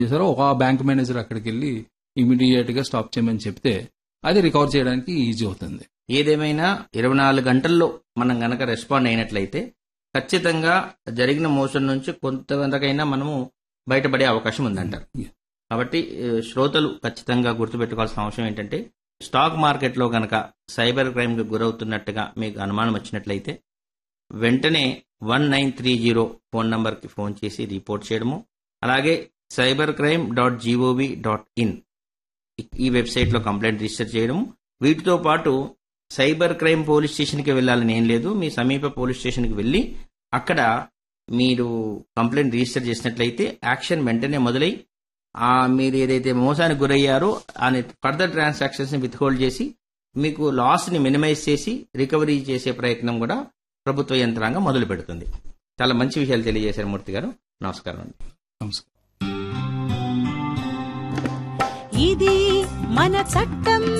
చేశారో ఒక bank manager అక్కడికి వెళ్ళి ఇమీడియట్ గా స్టాప్ చేయమని చెప్తే అది రికవర్ చేయడానికి ఈజీ అవుతుంది ఏదేమైనా ఇరవై నాలుగు గంటల్లో మనం గనక రెస్పాండ్ అయినట్లయితే ఖచ్చితంగా జరిగిన మోసం నుంచి కొంతవరకైనా మనము బయటపడే అవకాశం ఉందంటారు Yeah. కాబట్టి ఏ, శ్రోతలు ఖచ్చితంగా గుర్తుపెట్టుకోవాల్సిన అవసరం ఏంటంటే స్టాక్ మార్కెట్లో గనక సైబర్ క్రైమ్ కు గురవుతున్నట్టుగా మీకు అనుమానం వచ్చినట్లయితే వెంటనే one nine three zero phone నంబర్కి ఫోన్ చేసి రిపోర్ట్ చేయడము అలాగే cyber crime dot G O V dot in ఈ వెబ్సైట్లో కంప్లైంట్ రిజిస్టర్ చేయడం వీటితో పాటు సైబర్ క్రైమ్ పోలీస్ స్టేషన్కి వెళ్ళాలని ఏం లేదు మీ సమీప పోలీస్ స్టేషన్కి వెళ్ళి అక్కడ మీరు కంప్లైంట్ రిజిస్టర్ చేసినట్లయితే యాక్షన్ వెంటనే మొదలై ఆ మీరు ఏదైతే మోసానికి గురయ్యారో అని ఫర్దర్ ట్రాన్సాక్షన్స్ ని విత్హోల్డ్ చేసి మీకు లాస్ ని మినిమైజ్ చేసి రికవరీ చేసే ప్రయత్నం కూడా ప్రభుత్వ యంత్రాంగం మొదలు పెడుతుంది చాలా మంచి విషయాలు తెలియజేశారు మూర్తి గారు నమస్కారం అండి నమస్కారం ఇది మన చట్టం